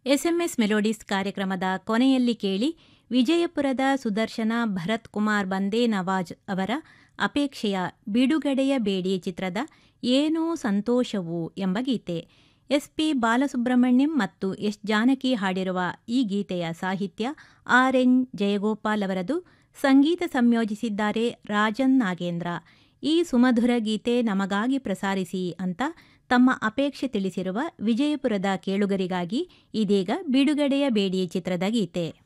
SMS melodies ಕಾರ್ಯಕ್ರಮದ ಕೊನೆಯಲ್ಲಿ ಕೇಳಿ ವಿಜಯಪುರದ ಸುದರ್ಶನ ಭರತ್ ಕುಮಾರ್ ಬಂದೇ ನವಾಜ್ ಅವರ ಅಪೇಕ್ಷೆಯ ಬಿಡುಗಡೆಯ ಬೇಡಿ ಚಿತ್ರದ ಏನೋ ಸಂತೋಷವು ಎಂಬ ಗೀತೆ ಎಸ್ಪಿ ಬಾಲಸುಬ್ರಹ್ಮಣ್ಯಂ ಮತ್ತು ಎಸ್ ಜಾನಕಿ ಹಾಡಿರುವ ಈ ಗೀತೆಯ ಸಾಹಿತ್ಯ ಆರ್ ಎನ್ ಜಯಗೋಪಾಲ್ ಅವರದು ಸಂಗೀತ ಸಂಯೋಜಿಸಿದ್ದಾರೆ ರಾಜನ್ ನಾಗೇಂದ್ರ ಈ ಸುಮಧುರ ಗೀತೆ ನಮಗಾಗಿ ಪ್ರಸಾರಿಸಿ ಅಂತ ತಮ್ಮ ಅಪೇಕ್ಷೆ ತಿಳಿಸಿರುವ ವಿಜಯಪುರದ ಕೇಳುಗರಿಗಾಗಿ ಇದೀಗ ಬಿಡುಗಡೆಯ ಬೇಡಿ ಚಿತ್ರದ ಗೀತೆ